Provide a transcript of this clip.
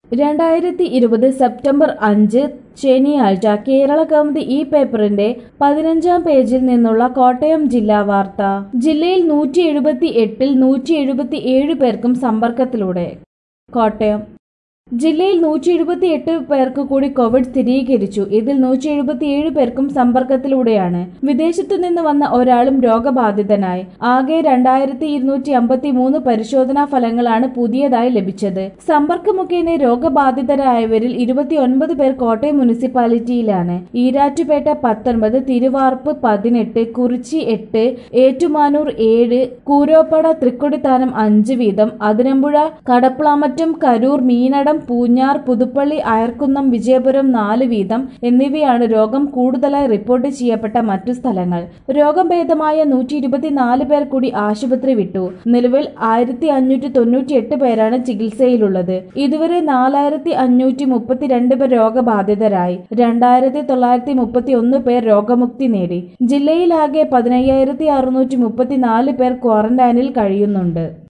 രണ്ടായിരത്തി ഇരുപത് സെപ്റ്റംബർ അഞ്ച് ശനിയാഴ്ച കേരള കൗമുദി ഈ പേപ്പറിന്റെ പതിനഞ്ചാം പേജിൽ നിന്നുള്ള കോട്ടയം ജില്ലാ വാർത്ത ജില്ലയിൽ നൂറ്റി എഴുപത്തി എട്ടിൽ നൂറ്റി എഴുപത്തി ഏഴ് പേർക്കും സമ്പർക്കത്തിലൂടെ കോട്ടയം ജില്ലയിൽ നൂറ്റി എഴുപത്തി എട്ട് പേർക്ക് കൂടി കോവിഡ് സ്ഥിരീകരിച്ചു ഇതിൽ നൂറ്റി എഴുപത്തി ഏഴ് പേർക്കും സമ്പർക്കത്തിലൂടെയാണ് വിദേശത്തു നിന്ന് വന്ന ഒരാളും രോഗബാധിതനായി ആകെ രണ്ടായിരത്തി ഇരുന്നൂറ്റി അമ്പത്തി മൂന്ന് പരിശോധനാ ഫലങ്ങളാണ് പുതിയതായി ലഭിച്ചത് സമ്പർക്ക മുഖേന രോഗബാധിതരായവരിൽ ഇരുപത്തി ഒൻപത് പേർ കോട്ടയം മുനിസിപ്പാലിറ്റിയിലാണ് ഈരാറ്റുപേട്ട പത്തൊൻപത് തിരുവാർപ്പ് പതിനെട്ട് കുറിച്ചി എട്ട് ഏറ്റുമാനൂർ ഏഴ് കൂരോപ്പട തൃക്കൊടിത്താനം അഞ്ച് വീതം അതിരമ്പുഴ കടപ്ലാമറ്റം കരൂർ മീനടം പൂഞ്ഞാർ പുതുപ്പള്ളി അയർക്കുന്നം വിജയപുരം നാല് വീതം എന്നിവയാണ് രോഗം കൂടുതലായി റിപ്പോർട്ട് ചെയ്യപ്പെട്ട മറ്റു സ്ഥലങ്ങൾ രോഗം ഭേദമായ നൂറ്റി ഇരുപത്തിനാല് പേർ കൂടി ആശുപത്രി വിട്ടു നിലവിൽ ആയിരത്തി അഞ്ഞൂറ്റി തൊണ്ണൂറ്റി എട്ട് പേരാണ് ചികിത്സയിലുള്ളത് ഇതുവരെ നാലായിരത്തി അഞ്ഞൂറ്റി മുപ്പത്തിരണ്ട് പേർ രോഗബാധിതരായി രണ്ടായിരത്തി തൊള്ളായിരത്തി മുപ്പത്തി ഒന്ന് പേർ രോഗമുക്തി നേടി ജില്ലയിലാകെ പതിനയ്യായിരത്തി അറുന്നൂറ്റി മുപ്പത്തിനാല് പേർ ക്വാറന്റൈനിൽ കഴിയുന്നുണ്ട്